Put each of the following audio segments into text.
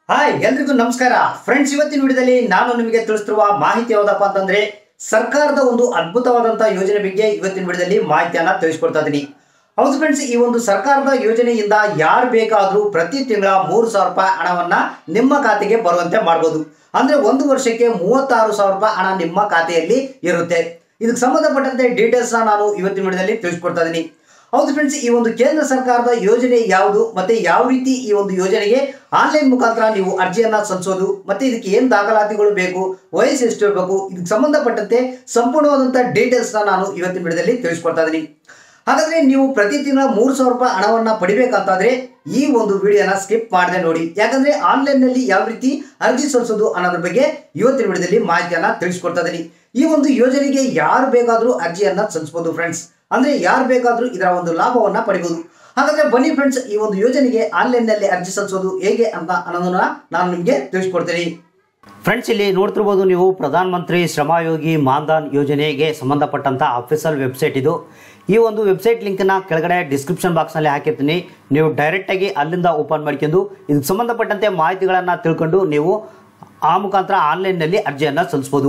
hi ಎಲ್ರಿಗೂ ನಮಸ್ಕಾರ friends ಇವತ್ತಿನ ವಿಡಿಯೋದಲ್ಲಿ ನಾನು ನಿಮಗೆ ತಿಳಿಸ್ತಿರುವ ಮಾಹಿತಿ ಯಾವುದಪ್ಪ ಅಂತಂದ್ರೆ ಸರ್ಕಾರದ ಒಂದು ಅದ್ಭುತವಾದಂತಹ ಯೋಜನೆ ಬಗ್ಗೆ ಇವತ್ತಿನ ವಿಡಿಯೋದಲ್ಲಿ ಮಾಹಿತಿಯನ್ನ ತಿಳಿಸ್ಕೊಡ್ತಾ ಇದೀನಿ ಹೌದು ಫ್ರೆಂಡ್ಸ್ ಈ ಒಂದು ಸರ್ಕಾರದ ಯೋಜನೆಯಿಂದ ಯಾರು ಬೇಕಾದ್ರೂ ಪ್ರತಿ ತಿಂಗಳ ಮೂರು ಸಾವಿರ ರೂಪಾಯಿ ಹಣವನ್ನ ನಿಮ್ಮ ಖಾತೆಗೆ ಬರುವಂತೆ ಮಾಡ್ಬೋದು ಅಂದ್ರೆ ಒಂದು ವರ್ಷಕ್ಕೆ ಮೂವತ್ತಾರು ಸಾವಿರ ರೂಪಾಯಿ ಹಣ ನಿಮ್ಮ ಖಾತೆಯಲ್ಲಿ ಇರುತ್ತೆ ಇದಕ್ಕೆ ಸಂಬಂಧಪಟ್ಟಂತೆ ಡೀಟೇಲ್ಸ್ ನಾನು ಇವತ್ತಿನ ವಿಡಿಯೋದಲ್ಲಿ ತಿಳಿಸ್ಕೊಡ್ತಾ ಇದೀನಿ ಹೌದು ಫ್ರೆಂಡ್ಸ್ ಈ ಒಂದು ಕೇಂದ್ರ ಸರ್ಕಾರದ ಯೋಜನೆ ಯಾವುದು ಮತ್ತೆ ಯಾವ ರೀತಿ ಈ ಒಂದು ಯೋಜನೆಗೆ ಆನ್ಲೈನ್ ಮುಖಾಂತರ ನೀವು ಅರ್ಜಿಯನ್ನ ಸಲ್ಲಿಸೋದು ಮತ್ತೆ ಇದಕ್ಕೆ ಏನು ದಾಖಲಾತಿಗಳು ಬೇಕು ವಯಸ್ಸು ಎಷ್ಟು ಇರಬೇಕು ಇದಕ್ಕೆ ಸಂಬಂಧಪಟ್ಟಂತೆ ಸಂಪೂರ್ಣವಾದಂಥ ಡೀಟೇಲ್ಸ್ನ ನಾನು ಇವತ್ತಿನ ವಿಡಿಯೋದಲ್ಲಿ ತಿಳಿಸ್ಕೊಡ್ತಾ ಇದ್ದೀನಿ ಹಾಗಾದ್ರೆ ನೀವು ಪ್ರತಿ ತಿಂಗಳ ಮೂರು ಸಾವಿರ ರೂಪಾಯಿ ಹಣವನ್ನ ಪಡಿಬೇಕಂತಾದ್ರೆ ಈ ಒಂದು ವಿಡಿಯೋನ ಸ್ಕಿಪ್ ಮಾಡದೆ ನೋಡಿ ಯಾಕಂದ್ರೆ ಆನ್ಲೈನ್ ನಲ್ಲಿ ಯಾವ ರೀತಿ ಅರ್ಜಿ ಸಲ್ಲಿಸೋದು ಅನ್ನೋದ್ರ ಬಗ್ಗೆ ಇವತ್ತಿನ ವಿಡಿಯೋದಲ್ಲಿ ಮಾಹಿತಿಯನ್ನ ತಿಳಿಸ್ಕೊಡ್ತಾ ಇದ್ದೀನಿ ಈ ಒಂದು ಯೋಜನೆಗೆ ಯಾರು ಬೇಕಾದ್ರೂ ಅರ್ಜಿಯನ್ನ ಸಲ್ಲಿಸಬಹುದು ಫ್ರೆಂಡ್ಸ್ ಅಂದ್ರೆ ಯಾರು ಬೇಕಾದ್ರೂ ಇದರ ಒಂದು ಲಾಭವನ್ನ ಪಡಿಬಹುದು ಹಾಗಾದ್ರೆ ಬನ್ನಿ ಫ್ರೆಂಡ್ಸ್ ಈ ಒಂದು ಯೋಜನೆಗೆ ಆನ್ಲೈನ್ ನಲ್ಲಿ ಅರ್ಜಿ ಸಲ್ಲಿಸೋದು ಹೇಗೆ ಅಂತ ಅನ್ನೋದನ್ನ ನಾನು ನಿಮಗೆ ತಿಳಿಸ್ಕೊಡ್ತೀನಿ ಫ್ರೆಂಡ್ಸ್ ಇಲ್ಲಿ ನೋಡ್ತಿರ್ಬೋದು ನೀವು ಪ್ರಧಾನ ಮಂತ್ರಿ ಶ್ರಮಯೋಗಿ ಮಾನ್ಧನ್ ಯೋಜನೆಗೆ ಸಂಬಂಧಪಟ್ಟಂತ ಅಫಿಷಿಯಲ್ ವೆಬ್ಸೈಟ್ ಇದು ಈ ಒಂದು ವೆಬ್ಸೈಟ್ ಲಿಂಕ್ನ ಕೆಳಗಡೆ ಡಿಸ್ಕ್ರಿಪ್ಷನ್ ಬಾಕ್ಸ್ನಲ್ಲಿ ಹಾಕಿರ್ತೀನಿ ನೀವು ಡೈರೆಕ್ಟಾಗಿ ಅಲ್ಲಿಂದ ಓಪನ್ ಮಾಡ್ಕೊಂಡು ಇದಕ್ಕೆ ಸಂಬಂಧಪಟ್ಟಂತೆ ಮಾಹಿತಿಗಳನ್ನು ತಿಳ್ಕೊಂಡು ನೀವು ಆ ಮುಖಾಂತರ ಆನ್ಲೈನ್ನಲ್ಲಿ ಅರ್ಜಿಯನ್ನು ಸಲ್ಲಿಸ್ಬೋದು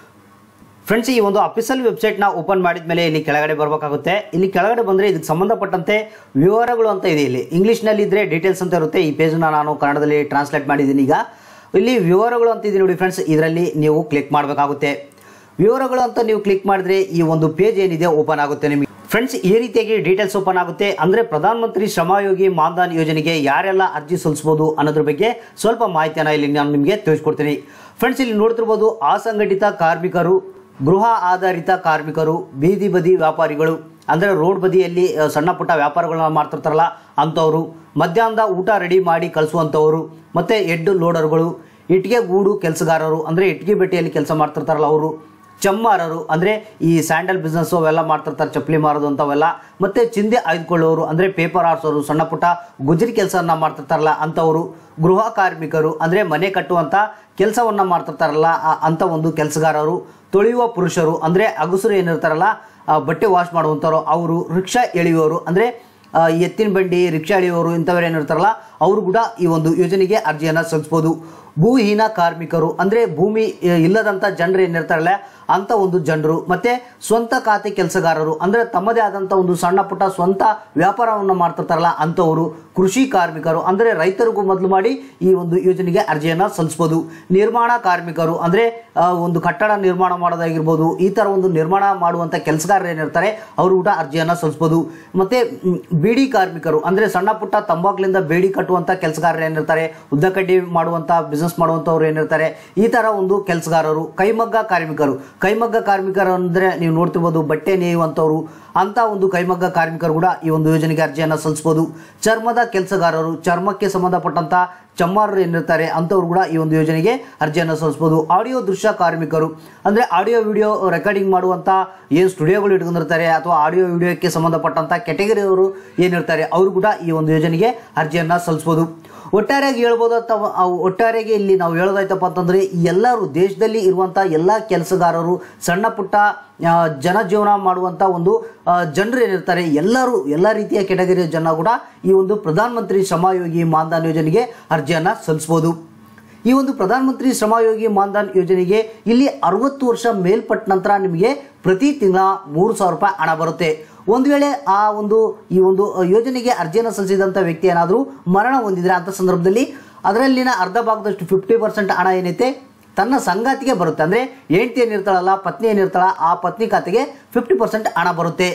ಫ್ರೆಂಡ್ಸ್ ಈ ಒಂದು ಅಫಿಷಿಯಲ್ ವೆಬ್ಸೈಟ್ನ ಓಪನ್ ಮಾಡಿದ ಮೇಲೆ ಇಲ್ಲಿ ಕೆಳಗಡೆ ಬರಬೇಕಾಗುತ್ತೆ ಇಲ್ಲಿ ಕೆಳಗಡೆ ಬಂದರೆ ಇದಕ್ಕೆ ಸಂಬಂಧಪಟ್ಟಂತೆ ವಿವರಗಳು ಅಂತ ಇದೆ ಇಲ್ಲಿ ಇಂಗ್ಲೀಷ್ನಲ್ಲಿ ಇದ್ದರೆ ಡೀಟೇಲ್ಸ್ ಅಂತ ಇರುತ್ತೆ ಈ ಪೇಜ್ನ ನಾನು ಕನ್ನಡದಲ್ಲಿ ಟ್ರಾನ್ಸ್ಲೇಟ್ ಮಾಡಿದ್ದೀನಿ ಈಗ ಇಲ್ಲಿ ವಿವರಗಳು ಅಂತ ಇದೆ ನೋಡಿ ಫ್ರೆಂಡ್ಸ್ ಇದರಲ್ಲಿ ನೀವು ಕ್ಲಿಕ್ ಮಾಡಬೇಕಾಗುತ್ತೆ ವಿವರಗಳು ಅಂತ ನೀವು ಕ್ಲಿಕ್ ಮಾಡಿದ್ರೆ ಈ ಒಂದು ಪೇಜ್ ಏನಿದೆ ಓಪನ್ ಆಗುತ್ತೆ ನಿಮಗೆ ಫ್ರೆಂಡ್ಸ್ ಈ ರೀತಿಯಾಗಿ ಡೀಟೇಲ್ಸ್ ಓಪನ್ ಆಗುತ್ತೆ ಅಂದರೆ ಪ್ರಧಾನಮಂತ್ರಿ ಶ್ರಮಯೋಗಿ ಮಾನ್ಧನ್ ಯೋಜನೆಗೆ ಯಾರೆಲ್ಲ ಅರ್ಜಿ ಸಲ್ಲಿಸಬಹುದು ಅನ್ನೋದ್ರ ಬಗ್ಗೆ ಸ್ವಲ್ಪ ಮಾಹಿತಿಯನ್ನು ಇಲ್ಲಿ ನಾನು ನಿಮಗೆ ತಿಳಿಸ್ಕೊಡ್ತೀನಿ ಫ್ರೆಂಡ್ಸ್ ಇಲ್ಲಿ ನೋಡ್ತಿರ್ಬೋದು ಅಸಂಘಟಿತ ಕಾರ್ಮಿಕರು ಗೃಹ ಆಧಾರಿತ ಕಾರ್ಮಿಕರು ಬೀದಿ ಬದಿ ವ್ಯಾಪಾರಿಗಳು ಅಂದರೆ ರೋಡ್ ಬದಿಯಲ್ಲಿ ಅ, ಸಣ್ಣ ಪುಟ್ಟ ವ್ಯಾಪಾರಗಳನ್ನ ಮಾಡ್ತಿರ್ತಾರಲ್ಲ ಅಂಥವ್ರು ಮಧ್ಯಾಹ್ನದ ಊಟ ರೆಡಿ ಮಾಡಿ ಕಳಿಸುವಂಥವ್ರು ಮತ್ತು ಎಡ್ಡು ಲೋಡರ್ಗಳು ಇಟ್ಟಿಗೆ ಗೂಡು ಕೆಲಸಗಾರರು ಅಂದರೆ ಇಟ್ಟಿಗೆ ಬೆಟ್ಟೆಯಲ್ಲಿ ಕೆಲಸ ಮಾಡ್ತಿರ್ತಾರಲ್ಲ ಅವರು ಚಮ್ಮಾರರು ಅಂದರೆ ಈ ಸ್ಯಾಂಡಲ್ ಬಿಸ್ನೆಸ್ಸು ಅವೆಲ್ಲ ಮಾಡ್ತಿರ್ತಾರೆ ಚಪ್ಪಲಿ ಮಾರೋದು ಅಂಥವೆಲ್ಲ ಮತ್ತು ಚಿಂದೆ ಆಯ್ದುಕೊಳ್ಳೋರು ಅಂದರೆ ಪೇಪರ್ ಆರ್ಸೋರು ಸಣ್ಣ ಪುಟ್ಟ ಗುಜರಿ ಕೆಲಸವನ್ನು ಮಾಡ್ತಿರ್ತಾರಲ್ಲ ಅಂಥವರು ಗೃಹ ಕಾರ್ಮಿಕರು ಅಂದರೆ ಮನೆ ಕಟ್ಟುವಂಥ ಕೆಲಸವನ್ನು ಮಾಡ್ತಿರ್ತಾರಲ್ಲ ಆ- ಅಂಥ ಒಂದು ಕೆಲಸಗಾರರು ತೊಳೆಯುವ ಪುರುಷರು ಅಂದರೆ ಅಗಸರು ಏನಿರ್ತಾರಲ್ಲ ಆ ಬಟ್ಟೆ ವಾಶ್ ಮಾಡುವಂಥವ್ರು ಅವರು ರಿಕ್ಷಾ ಎಳೆಯುವವರು ಅಂದರೆ ಆ, ಎತ್ತಿನ ಬಂಡಿ ರಿಕ್ಷಾ ಎಳೆಯುವವರು ಇಂಥವ್ರು ಏನಿರ್ತಾರಲ್ಲ ಅವರು ಕೂಡ ಈ ಒಂದು ಯೋಜನೆಗೆ ಅರ್ಜಿಯನ್ನು ಸಲ್ಲಿಸ್ಬೋದು ಭೂಹೀನ ಕಾರ್ಮಿಕರು ಅಂದರೆ ಭೂಮಿ ಆ, ಇಲ್ಲದಂಥ ಜನರು ಏನಿರ್ತಾರಲ್ಲ ಅಂಥ ಒಂದು ಜನರು ಮತ್ತು ಸ್ವಂತ ಖಾತೆ ಕೆಲಸಗಾರರು ಅಂದರೆ ತಮ್ಮದೇ ಆದಂಥ ಒಂದು ಸಣ್ಣ ಪುಟ್ಟ ಸ್ವಂತ ವ್ಯಾಪಾರವನ್ನು ಮಾಡ್ತಿರ್ತಾರಲ್ಲ ಅಂಥವರು ಕೃಷಿ ಕಾರ್ಮಿಕರು ಅಂದರೆ ರೈತರಿಗೂ ಮೊದಲು ಮಾಡಿ ಈ ಒಂದು ಯೋಜನೆಗೆ ಅರ್ಜಿಯನ್ನು ಸಲ್ಲಿಸ್ಬೋದು ನಿರ್ಮಾಣ ಕಾರ್ಮಿಕರು ಅಂದರೆ ಆ, ಒಂದು ಕಟ್ಟಡ ನಿರ್ಮಾಣ ಮಾಡೋದಾಗಿರ್ಬೋದು ಈ ಥರ ಒಂದು ನಿರ್ಮಾಣ ಮಾಡುವಂಥ ಕೆಲಸಗಾರರು ಏನಿರ್ತಾರೆ ಅವರು ಕೂಡ ಅರ್ಜಿಯನ್ನು ಸಲ್ಲಿಸ್ಬೋದು ಮತ್ತು ಮ್, ಬೀಡಿ ಕಾರ್ಮಿಕರು ಅಂದರೆ ಸಣ್ಣ ಪುಟ್ಟ ತಂಬಾಕ್ಲಿಂದ ಬೇಡಿ ಕಟ್ಟುವಂಥ ಕೆಲಸಗಾರರು ಏನಿರ್ತಾರೆ ಉದ್ದಕಡ್ಡಿ ಮಾಡುವಂಥ ಬಿಸ್ನೆಸ್ ಮಾಡುವಂಥವ್ರು ಏನಿರ್ತಾರೆ ಈ ಥರ ಒಂದು ಕೆಲಸಗಾರರು ಕೈಮಗ್ಗ ಕಾರ್ಮಿಕರು ಕೈಮಗ್ಗ ಕಾರ್ಮಿಕರು ಅಂದರೆ ನೀವು ನೋಡ್ತಿರ್ಬೋದು ಬಟ್ಟೆ ನೇಯುವಂಥವ್ರು ಅಂಥ ಒಂದು ಕೈಮಗ್ಗ ಕಾರ್ಮಿಕರು ಕೂಡ ಈ ಒಂದು ಯೋಜನೆಗೆ ಅರ್ಜಿಯನ್ನು ಸಲ್ಲಿಸ್ಬೋದು ಚರ್ಮದ ಕೆಲಸಗಾರರು ಚರ್ಮಕ್ಕೆ ಸಂಬಂಧಪಟ್ಟಂಥ ಚಮ್ಮಾರರು ಏನಿರ್ತಾರೆ ಅಂಥವ್ರು ಕೂಡ ಈ ಒಂದು ಯೋಜನೆಗೆ ಅರ್ಜಿಯನ್ನು ಸಲ್ಲಿಸ್ಬೋದು ಆಡಿಯೋ ದೃಶ್ಯ ಕಾರ್ಮಿಕರು ಅಂದರೆ ಆಡಿಯೋ ವಿಡಿಯೋ ರೆಕಾರ್ಡಿಂಗ್ ಮಾಡುವಂಥ ಏನು ಸ್ಟುಡಿಯೋಗಳು ಇಟ್ಕೊಂಡಿರ್ತಾರೆ ಅಥವಾ ಆಡಿಯೋ ವಿಡಿಯೋಕ್ಕೆ ಸಂಬಂಧಪಟ್ಟಂಥ ಕೆಟಗರಿಯವರು ಏನಿರ್ತಾರೆ ಅವರು ಕೂಡ ಈ ಒಂದು ಯೋಜನೆಗೆ ಅರ್ಜಿಯನ್ನು ಸಲ್ಲಿಸ್ಬೋದು ಒಟ್ಟಾರೆಯಾಗಿ ಹೇಳ್ಬೋದು ಅಥವಾ ಅವು ಒಟ್ಟಾರೆಯಾಗಿ ಇಲ್ಲಿ ನಾವು ಹೇಳೋದಾಯ್ತಪ್ಪ ಅಂತಂದರೆ ಎಲ್ಲರೂ ದೇಶದಲ್ಲಿ ಇರುವಂಥ ಎಲ್ಲ ಕೆಲಸಗಾರರು ಸಣ್ಣ ಪುಟ್ಟ ಆ, ಜನಜೀವನ ಮಾಡುವಂಥ ಒಂದು ಆ, ಜನರು ಏನಿರ್ತಾರೆ ಎಲ್ಲರೂ ಎಲ್ಲ ರೀತಿಯ ಕೆಟಗರಿಯ ಜನ ಕೂಡ ಈ ಒಂದು ಪ್ರಧಾನಮಂತ್ರಿ ಶ್ರಮಯೋಗಿ ಮಾನ್ಧನ್ ಯೋಜನೆಗೆ ಅರ್ಜಿಯನ್ನು ಸಲ್ಲಿಸ್ಬೋದು ಈ ಒಂದು ಪ್ರಧಾನಮಂತ್ರಿ ಶ್ರಮಯೋಗಿ ಮಾನ್ಧನ್ ಯೋಜನೆಗೆ ಇಲ್ಲಿ ಅರವತ್ತು ವರ್ಷ ಮೇಲ್ಪಟ್ಟ ನಂತರ ನಿಮಗೆ ಪ್ರತಿ ತಿಂಗಳ ಮೂರು ಸಾವಿರ ರೂಪಾಯಿ ಹಣ ಬರುತ್ತೆ ಒಂದು ವೇಳೆ ಆ ಒಂದು ಈ ಒಂದು ಯೋಜನೆಗೆ ಅರ್ಜಿಯನ್ನು ಸಲ್ಲಿಸಿದಂಥ ವ್ಯಕ್ತಿ ಏನಾದರೂ ಮರಣ ಹೊಂದಿದ್ರೆ ಅಂಥ ಸಂದರ್ಭದಲ್ಲಿ ಅದರಲ್ಲಿನ ಅರ್ಧ ಭಾಗದಷ್ಟು ಫಿಫ್ಟಿ ಪರ್ಸೆಂಟ್ ಹಣ ಏನೈತೆ ತನ್ನ ಸಂಗಾತಿಗೆ ಬರುತ್ತೆ ಅಂದರೆ ಹೆಂಡತಿ ಏನಿರ್ತಾಳಲ್ಲ ಪತ್ನಿ ಏನಿರ್ತಾಳ ಆ ಪತ್ನಿ ಖಾತೆಗೆ ಫಿಫ್ಟಿ ಪರ್ಸೆಂಟ್ ಹಣ ಬರುತ್ತೆ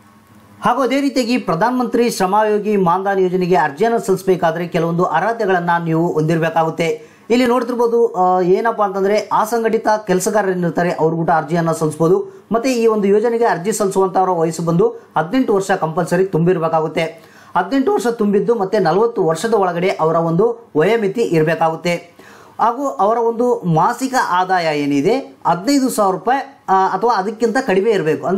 ಹಾಗೂ ಅದೇ ರೀತಿಯಾಗಿ ಪ್ರಧಾನಮಂತ್ರಿ ಶ್ರಮಯೋಗಿ ಮಾನ್ಧನ್ ಯೋಜನೆಗೆ ಅರ್ಜಿಯನ್ನು ಸಲ್ಲಿಸಬೇಕಾದ್ರೆ ಕೆಲವೊಂದು ಅರ್ಹತೆಗಳನ್ನು ನೀವು ಹೊಂದಿರಬೇಕಾಗುತ್ತೆ ಇಲ್ಲಿ ನೋಡ್ತಿರ್ಬೋದು ಆ, ಏನಪ್ಪಾ ಅಂತಂದ್ರೆ ಅಸಂಘಟಿತ ಕೆಲಸಗಾರರು ಏನಿರ್ತಾರೆ ಅವ್ರು ಕೂಡ ಅರ್ಜಿಯನ್ನು ಸಲ್ಲಿಸ್ಬೋದು ಮತ್ತೆ ಈ ಒಂದು ಯೋಜನೆಗೆ ಅರ್ಜಿ ಸಲ್ಲಿಸುವಂತವರ ವಯಸ್ಸು ಬಂದು ಹದಿನೆಂಟು ವರ್ಷ ಕಂಪಲ್ಸರಿ ತುಂಬಿರಬೇಕಾಗುತ್ತೆ ಹದಿನೆಂಟು ವರ್ಷ ತುಂಬಿದ್ದು ಮತ್ತೆ ನಲವತ್ತು ವರ್ಷದ ಒಳಗಡೆ ಅವರ ಒಂದು ವಯೋಮಿತಿ ಇರಬೇಕಾಗುತ್ತೆ ಹಾಗೂ ಅವರ ಒಂದು ಮಾಸಿಕ ಆದಾಯ ಏನಿದೆ ಹದಿನೈದು ಸಾವಿರ ರೂಪಾಯಿ ಆ, ಅಥವಾ ಅದಕ್ಕಿಂತ ಕಡಿಮೆ ಇರಬೇಕು ಅಂದರೆ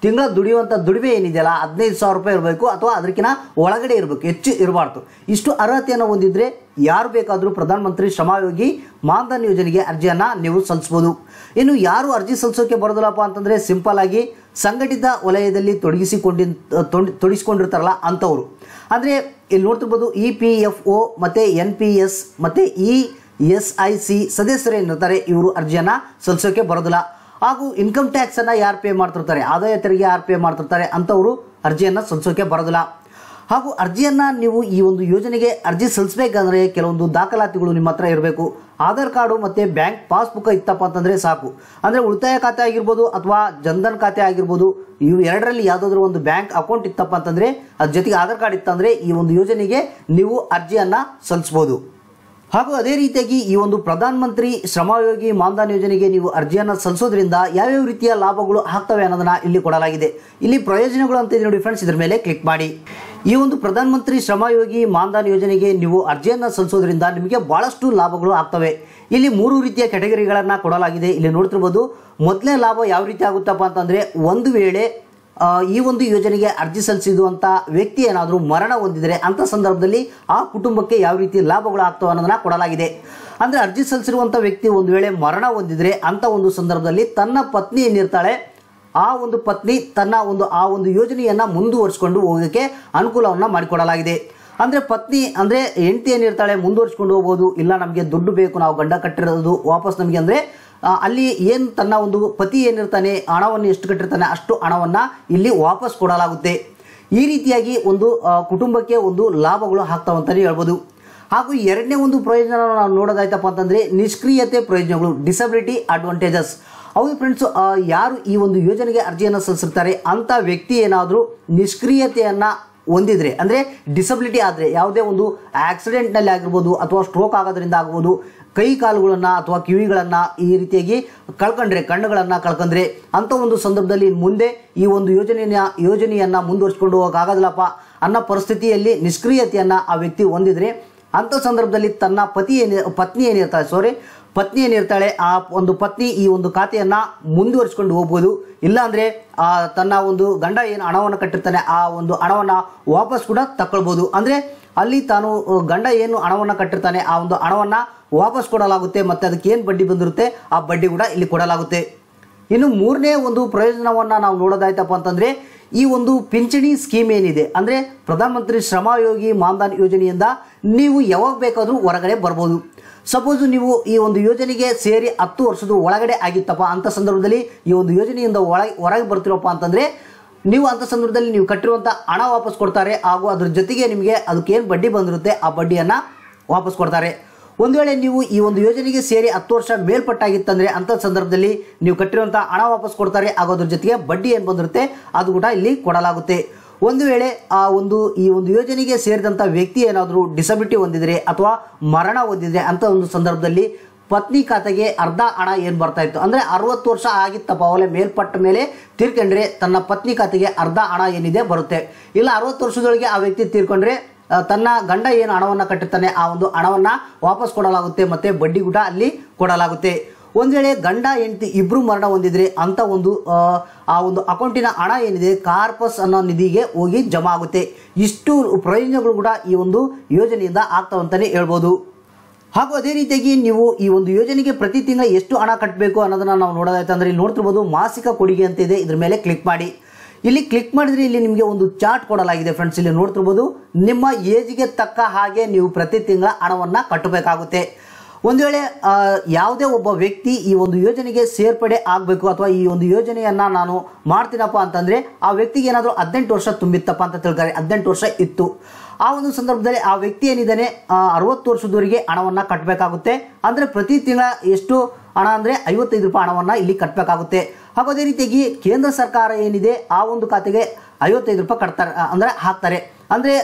ತಿಂಗಳ ದುಡಿಯುವಂಥ ದುಡಿಮೆ ಏನಿದೆಯಲ್ಲ ಹದಿನೈದು ಸಾವಿರ ರೂಪಾಯಿ ಇರಬೇಕು ಅಥವಾ ಅದಕ್ಕಿಂತ ಒಳಗಡೆ ಇರಬೇಕು ಹೆಚ್ಚು ಇರಬಾರ್ದು ಇಷ್ಟು ಅರ್ಹತೆಯನ್ನು ಹೊಂದಿದ್ರೆ ಯಾರು ಬೇಕಾದರೂ ಪ್ರಧಾನಮಂತ್ರಿ ಶ್ರಮಯೋಗಿ ಮಾನ್ಧನ್ ಯೋಜನೆಗೆ ಅರ್ಜಿಯನ್ನು ನೀವು ಸಲ್ಲಿಸ್ಬೋದು ಇನ್ನು ಯಾರು ಅರ್ಜಿ ಸಲ್ಲಿಸೋಕೆ ಬರೋದಿಲ್ಲಪ್ಪ ಅಂತಂದರೆ ಸಿಂಪಲ್ ಆಗಿ ಸಂಘಟಿತ ವಲಯದಲ್ಲಿ ತೊಡಗಿಸಿಕೊಂಡಿ ತೊಂಡ್- ತೊಡಗಿಸಿಕೊಂಡಿರ್ತಾರಲ್ಲ ಅಂಥವ್ರು ಅಂದರೆ ಇಲ್ಲಿ ನೋಡ್ತಿರ್ಬೋದು ಇ ಪಿ ಎಫ್ ಒ ಮತ್ತು ಎನ್ ಪಿ ಎಸ್ ಮತ್ತು ಇ ಎಸ್ ಐ ಸಿ ಸದಸ್ಯರು ಏನಿರ್ತಾರೆ ಇವರು ಅರ್ಜಿಯನ್ನು ಸಲ್ಲಿಸೋಕೆ ಬರೋದಿಲ್ಲ ಹಾಗೂ ಇನ್ಕಮ್ ಟ್ಯಾಕ್ಸನ್ನು ಯಾರು ಪೇ ಮಾಡ್ತಿರ್ತಾರೆ ಆದಾಯ ತೆರಿಗೆ ಯಾರು ಪೇ ಮಾಡ್ತಿರ್ತಾರೆ ಅಂಥವರು ಅರ್ಜಿಯನ್ನು ಸಲ್ಲಿಸೋಕೆ ಬರೋದಿಲ್ಲ ಹಾಗೂ ಅರ್ಜಿಯನ್ನು ನೀವು ಈ ಒಂದು ಯೋಜನೆಗೆ ಅರ್ಜಿ ಸಲ್ಲಿಸಬೇಕಂದ್ರೆ ಕೆಲವೊಂದು ದಾಖಲಾತಿಗಳು ನಿಮ್ಮ ಹತ್ರ ಇರಬೇಕು ಆಧಾರ್ ಕಾರ್ಡು ಮತ್ತು ಬ್ಯಾಂಕ್ ಪಾಸ್ಬುಕ್ ಇತ್ತಪ್ಪ ಅಂತಂದರೆ ಸಾಕು ಅಂದರೆ ಉಳಿತಾಯ ಖಾತೆ ಆಗಿರ್ಬೋದು ಅಥವಾ ಜನ್ಧನ್ ಖಾತೆ ಆಗಿರ್ಬೋದು ಇವು ಎರಡರಲ್ಲಿ ಯಾವುದಾದ್ರೂ ಒಂದು ಬ್ಯಾಂಕ್ ಅಕೌಂಟ್ ಇತ್ತಪ್ಪ ಅಂತಂದರೆ ಅದ್ರ ಜೊತೆಗೆ ಆಧಾರ್ ಕಾರ್ಡ್ ಇತ್ತಂದರೆ ಈ ಒಂದು ಯೋಜನೆಗೆ ನೀವು ಅರ್ಜಿಯನ್ನು ಸಲ್ಲಿಸ್ಬೋದು ಹಾಗೂ ಅದೇ ರೀತಿಯಾಗಿ ಈ ಒಂದು ಪ್ರಧಾನ ಮಂತ್ರಿ ಶ್ರಮಯೋಗಿ ಮಾನ್ಧನ್ ಯೋಜನೆಗೆ ನೀವು ಅರ್ಜಿಯನ್ನು ಸಲ್ಲಿಸೋದ್ರಿಂದ ಯಾವ್ಯಾವ ರೀತಿಯ ಲಾಭಗಳು ಆಗ್ತವೆ ಅನ್ನೋದನ್ನ ಇಲ್ಲಿ ಕೊಡಲಾಗಿದೆ ಇಲ್ಲಿ ಪ್ರಯೋಜನಗಳು ಅಂತ ಇದೆ ನೋಡಿ ಫ್ರೆಂಡ್ಸ್ ಇದ್ರ ಮೇಲೆ ಕ್ಲಿಕ್ ಮಾಡಿ ಈ ಒಂದು ಪ್ರಧಾನ ಮಂತ್ರಿ ಶ್ರಮಯೋಗಿ ಮಾನ್ಧನ್ ಯೋಜನೆಗೆ ನೀವು ಅರ್ಜಿಯನ್ನು ಸಲ್ಲಿಸೋದ್ರಿಂದ ನಿಮಗೆ ಬಹಳಷ್ಟು ಲಾಭಗಳು ಆಗ್ತವೆ ಇಲ್ಲಿ ಮೂರು ರೀತಿಯ ಕೆಟಗರಿಗಳನ್ನು ಕೊಡಲಾಗಿದೆ ಇಲ್ಲಿ ನೋಡ್ತಿರ್ಬೋದು ಮೊದಲನೇ ಲಾಭ ಯಾವ ರೀತಿ ಆಗುತ್ತಪ್ಪ ಅಂತಂದರೆ ಒಂದು ವೇಳೆ ಆ, ಈ ಒಂದು ಯೋಜನೆಗೆ ಅರ್ಜಿ ಸಲ್ಲಿಸಿರುವಂಥ ವ್ಯಕ್ತಿ ಏನಾದರೂ ಮರಣ ಹೊಂದಿದರೆ ಅಂಥ ಸಂದರ್ಭದಲ್ಲಿ ಆ ಕುಟುಂಬಕ್ಕೆ ಯಾವ ರೀತಿ ಲಾಭಗಳು ಆಗ್ತವೆ ಅನ್ನೋದನ್ನ ಕೊಡಲಾಗಿದೆ ಅಂದರೆ ಅರ್ಜಿ ಸಲ್ಲಿಸಿರುವಂಥ ವ್ಯಕ್ತಿ ಒಂದು ವೇಳೆ ಮರಣ ಹೊಂದಿದರೆ ಅಂಥ ಒಂದು ಸಂದರ್ಭದಲ್ಲಿ ತನ್ನ ಪತ್ನಿ ಏನಿರ್ತಾಳೆ ಆ ಒಂದು ಪತ್ನಿ ತನ್ನ ಒಂದು ಆ ಒಂದು ಯೋಜನೆಯನ್ನು ಮುಂದುವರಿಸಿಕೊಂಡು ಹೋಗೋಕ್ಕೆ ಅನುಕೂಲವನ್ನು ಮಾಡಿಕೊಡಲಾಗಿದೆ ಅಂದರೆ ಪತ್ನಿ ಅಂದರೆ ಹೆಂಡತಿ ಏನಿರ್ತಾಳೆ ಮುಂದುವರಿಸ್ಕೊಂಡು ಹೋಗ್ಬೋದು ಇಲ್ಲ ನಮಗೆ ದುಡ್ಡು ಬೇಕು ನಾವು ಗಂಡ ಕಟ್ಟಿರೋದು ವಾಪಸ್ ನಮಗೆ ಅಂದರೆ ಆ, ಅಲ್ಲಿ ಏನು ತನ್ನ ಒಂದು ಪತಿ ಏನಿರ್ತಾನೆ ಹಣವನ್ನು ಎಷ್ಟು ಕಟ್ಟಿರ್ತಾನೆ ಅಷ್ಟು ಹಣವನ್ನು ಇಲ್ಲಿ ವಾಪಸ್ ಕೊಡಲಾಗುತ್ತೆ ಈ ರೀತಿಯಾಗಿ ಒಂದು ಆ, ಕುಟುಂಬಕ್ಕೆ ಒಂದು ಲಾಭಗಳು ಆಗ್ತಾವಂತಲೇ ಹೇಳ್ಬೋದು ಹಾಗೂ ಎರಡನೇ ಒಂದು ಪ್ರಯೋಜನ ನಾವು ನೋಡೋದಾಯ್ತಪ್ಪ ಅಂತಂದರೆ ನಿಷ್ಕ್ರಿಯತೆ ಪ್ರಯೋಜನಗಳು ಡಿಸಬಿಲಿಟಿ ಅಡ್ವಾಂಟೇಜಸ್ ಹೌದು ಫ್ರೆಂಡ್ಸ್ ಯಾರು ಈ ಒಂದು ಯೋಜನೆಗೆ ಅರ್ಜಿಯನ್ನು ಸಲ್ಲಿಸಿರ್ತಾರೆ ಅಂಥ ವ್ಯಕ್ತಿ ಏನಾದರೂ ನಿಷ್ಕ್ರಿಯತೆಯನ್ನು ಹೊಂದಿದ್ರೆ ಅಂದರೆ ಡಿಸಬಿಲಿಟಿ ಆದರೆ ಯಾವುದೇ ಒಂದು ಆಕ್ಸಿಡೆಂಟ್ನಲ್ಲಿ ಆಗಿರ್ಬೋದು ಅಥವಾ ಸ್ಟ್ರೋಕ್ ಆಗೋದ್ರಿಂದ ಆಗ್ಬೋದು ಕೈ ಕಾಲುಗಳನ್ನು ಅಥವಾ ಕಿವಿಗಳನ್ನು ಈ ರೀತಿಯಾಗಿ ಕಳ್ಕೊಂಡ್ರೆ ಕಣ್ಣುಗಳನ್ನು ಕಳ್ಕೊಂಡ್ರೆ ಅಂಥ ಒಂದು ಸಂದರ್ಭದಲ್ಲಿ ಮುಂದೆ ಈ ಒಂದು ಯೋಜನೆಯ ಯೋಜನೆಯನ್ನು ಮುಂದುವರಿಸ್ಕೊಂಡು ಹೋಗೋಕ್ಕಾಗೋದಿಲ್ಲಪ್ಪ ಅನ್ನೋ ಪರಿಸ್ಥಿತಿಯಲ್ಲಿ ನಿಷ್ಕ್ರಿಯತೆಯನ್ನು ಆ ವ್ಯಕ್ತಿ ಹೊಂದಿದ್ರೆ ಅಂಥ ಸಂದರ್ಭದಲ್ಲಿ ತನ್ನ ಪತಿ ಏನಿ ಪತ್ನಿ ಏನಿರ್ತಾಳೆ ಸಾರಿ ಪತ್ನಿ ಏನಿರ್ತಾಳೆ ಆ ಒಂದು ಪತ್ನಿ ಈ ಒಂದು ಖಾತೆಯನ್ನು ಮುಂದುವರಿಸ್ಕೊಂಡು ಹೋಗ್ಬೋದು ಇಲ್ಲಾಂದರೆ ಆ ತನ್ನ ಒಂದು ಗಂಡ ಏನು ಹಣವನ್ನು ಕಟ್ಟಿರ್ತಾನೆ ಆ ಒಂದು ಹಣವನ್ನು ವಾಪಸ್ ಕೂಡ ತಗೊಳ್ಬೋದು ಅಂದರೆ ಅಲ್ಲಿ ತಾನು ಅ, ಗಂಡ ಏನು ಹಣವನ್ನು ಕಟ್ಟಿರ್ತಾನೆ ಆ ಒಂದು ಹಣವನ್ನು ವಾಪಸ್ ಕೊಡಲಾಗುತ್ತೆ ಮತ್ತು ಅದಕ್ಕೆ ಏನು ಬಡ್ಡಿ ಬಂದಿರುತ್ತೆ ಆ ಬಡ್ಡಿ ಕೂಡ ಇಲ್ಲಿ ಕೊಡಲಾಗುತ್ತೆ ಇನ್ನು ಮೂರನೇ ಒಂದು ಪ್ರಯೋಜನವನ್ನು ನಾವು ನೋಡೋದಾಯ್ತಪ್ಪ ಅಂತಂದರೆ ಈ ಒಂದು ಪಿಂಚಣಿ ಸ್ಕೀಮ್ ಏನಿದೆ ಅಂದರೆ ಪ್ರಧಾನಮಂತ್ರಿ ಶ್ರಮಯೋಗಿ ಮಾನ್ಧನ್ ಯೋಜನೆಯಿಂದ ನೀವು ಯಾವಾಗ ಬೇಕಾದರೂ ಹೊರಗಡೆ ಬರ್ಬೋದು ಸಪೋಸ್ ನೀವು ಈ ಒಂದು ಯೋಜನೆಗೆ ಸೇರಿ ಹತ್ತು ವರ್ಷದ ಒಳಗಡೆ ಆಗಿತ್ತಪ್ಪ ಅಂಥ ಸಂದರ್ಭದಲ್ಲಿ ಈ ಒಂದು ಯೋಜನೆಯಿಂದ ಒಳಗೆ ಹೊರಗೆ ಬರ್ತಿರಪ್ಪ ಅಂತಂದರೆ ನೀವು ಅಂಥ ಸಂದರ್ಭದಲ್ಲಿ ನೀವು ಕಟ್ಟಿರುವಂಥ ಹಣ ವಾಪಸ್ ಕೊಡ್ತಾರೆ ಹಾಗೂ ಅದ್ರ ಜೊತೆಗೆ ನಿಮಗೆ ಅದಕ್ಕೇನು ಬಡ್ಡಿ ಬಂದಿರುತ್ತೆ ಆ ಬಡ್ಡಿಯನ್ನು ವಾಪಸ್ ಕೊಡ್ತಾರೆ ಒಂದು ವೇಳೆ ನೀವು ಈ ಒಂದು ಯೋಜನೆಗೆ ಸೇರಿ ಹತ್ತು ವರ್ಷ ಮೇಲ್ಪಟ್ಟಾಗಿತ್ತಂದರೆ ಅಂಥ ಸಂದರ್ಭದಲ್ಲಿ ನೀವು ಕಟ್ಟಿರುವಂಥ ಹಣ ವಾಪಸ್ ಕೊಡ್ತಾರೆ ಹಾಗೂ ಅದ್ರ ಜೊತೆಗೆ ಬಡ್ಡಿ ಏನು ಬಂದಿರುತ್ತೆ ಅದು ಕೂಡ ಇಲ್ಲಿ ಕೊಡಲಾಗುತ್ತೆ ಒಂದು ವೇಳೆ ಆ ಒಂದು ಈ ಒಂದು ಯೋಜನೆಗೆ ಸೇರಿದಂಥ ವ್ಯಕ್ತಿ ಏನಾದರೂ ಡಿಸಬಿಲಿಟಿ ಹೊಂದಿದರೆ ಅಥವಾ ಮರಣ ಹೊಂದಿದರೆ ಅಂಥ ಒಂದು ಸಂದರ್ಭದಲ್ಲಿ ಪತ್ನಿ ಖಾತೆಗೆ ಅರ್ಧ ಹಣ ಏನು ಬರ್ತಾ ಇತ್ತು ಅಂದರೆ ಅರವತ್ತು ವರ್ಷ ಆಗಿತ್ತಪ್ಪ ಅವಳೆ ಮೇಲ್ಪಟ್ಟ ಮೇಲೆ ತೀರ್ಕೊಂಡ್ರೆ ತನ್ನ ಪತ್ನಿ ಖಾತೆಗೆ ಅರ್ಧ ಹಣ ಏನಿದೆ ಬರುತ್ತೆ ಇಲ್ಲ ಅರವತ್ತು ವರ್ಷದೊಳಗೆ ಆ ವ್ಯಕ್ತಿ ತೀರ್ಕೊಂಡ್ರೆ ಆ, ತನ್ನ ಗಂಡ ಏನು ಹಣವನ್ನು ಕಟ್ಟಿರ್ತಾನೆ ಆ ಒಂದು ಹಣವನ್ನು ವಾಪಸ್ ಕೊಡಲಾಗುತ್ತೆ ಮತ್ತು ಬಡ್ಡಿ ಕೂಡ ಅಲ್ಲಿ ಕೊಡಲಾಗುತ್ತೆ ಒಂದು ವೇಳೆ ಗಂಡ ಹೆಂಡತಿ ಇಬ್ಬರು ಮರಣ ಹೊಂದಿದ್ರೆ ಅಂಥ ಒಂದು ಆ, ಆ ಒಂದು ಅಕೌಂಟಿನ ಹಣ ಏನಿದೆ ಕಾರ್ಪಸ್ ಅನ್ನೋ ನಿಧಿಗೆ ಹೋಗಿ ಜಮಾ ಆಗುತ್ತೆ ಇಷ್ಟು ಪ್ರಯೋಜನಗಳು ಕೂಡ ಈ ಒಂದು ಯೋಜನೆಯಿಂದ ಆಗ್ತಾವಂತಲೇ ಹೇಳ್ಬೋದು ಹಾಗೂ ಅದೇ ರೀತಿಯಾಗಿ ನೀವು ಈ ಒಂದು ಯೋಜನೆಗೆ ಪ್ರತಿ ತಿಂಗಳ ಎಷ್ಟು ಹಣ ಕಟ್ಟಬೇಕು ಅನ್ನೋದನ್ನ ನಾವು ನೋಡೋದಾಯ್ತು ಅಂದರೆ ಇಲ್ಲಿ ನೋಡ್ತಿರ್ಬೋದು ಮಾಸಿಕ ಕೊಡುಗೆ ಅಂತ ಇದೆ ಇದ್ರ ಮೇಲೆ ಕ್ಲಿಕ್ ಮಾಡಿ ಇಲ್ಲಿ ಕ್ಲಿಕ್ ಮಾಡಿದ್ರೆ ಇಲ್ಲಿ ನಿಮಗೆ ಒಂದು ಚಾರ್ಟ್ ಕೊಡಲಾಗಿದೆ ಫ್ರೆಂಡ್ಸ್ ಇಲ್ಲಿ ನೋಡ್ತಿರ್ಬೋದು ನಿಮ್ಮ ಏಜ್ಗೆ ತಕ್ಕ ಹಾಗೆ ನೀವು ಪ್ರತಿ ತಿಂಗಳ ಹಣವನ್ನು ಕಟ್ಟಬೇಕಾಗುತ್ತೆ ಒಂದು ವೇಳೆ ಆ, ಯಾವುದೇ ಒಬ್ಬ ವ್ಯಕ್ತಿ ಈ ಒಂದು ಯೋಜನೆಗೆ ಸೇರ್ಪಡೆ ಆಗಬೇಕು ಅಥವಾ ಈ ಒಂದು ಯೋಜನೆಯನ್ನು ನಾನು ಮಾಡ್ತೀನಪ್ಪ ಅಂತಂದರೆ ಆ ವ್ಯಕ್ತಿಗೆ ಏನಾದರೂ ಹದಿನೆಂಟು ವರ್ಷ ತುಂಬಿತ್ತಪ್ಪ ಅಂತ ತಿಳ್ತಾರೆ ಹದಿನೆಂಟು ವರ್ಷ ಇತ್ತು ಆ ಒಂದು ಸಂದರ್ಭದಲ್ಲಿ ಆ ವ್ಯಕ್ತಿ ಏನಿದ್ದಾನೆ ಆ, ಅರವತ್ತು ವರ್ಷದವರೆಗೆ ಹಣವನ್ನು ಕಟ್ಟಬೇಕಾಗುತ್ತೆ ಅಂದರೆ ಪ್ರತಿ ತಿಂಗಳ ಎಷ್ಟು ಹಣ ಅಂದರೆ ಐವತ್ತೈದು ರೂಪಾಯಿ ಹಣವನ್ನು ಇಲ್ಲಿ ಕಟ್ಟಬೇಕಾಗುತ್ತೆ ಹಾಗೂ ಅದೇ ರೀತಿಯಾಗಿ ಕೇಂದ್ರ ಸರ್ಕಾರ ಏನಿದೆ ಆ ಒಂದು ಖಾತೆಗೆ ಐವತ್ತೈದು ರೂಪಾಯಿ ಕಟ್ತಾರೆ ಅಂದರೆ ಹಾಕ್ತಾರೆ ಅಂದರೆ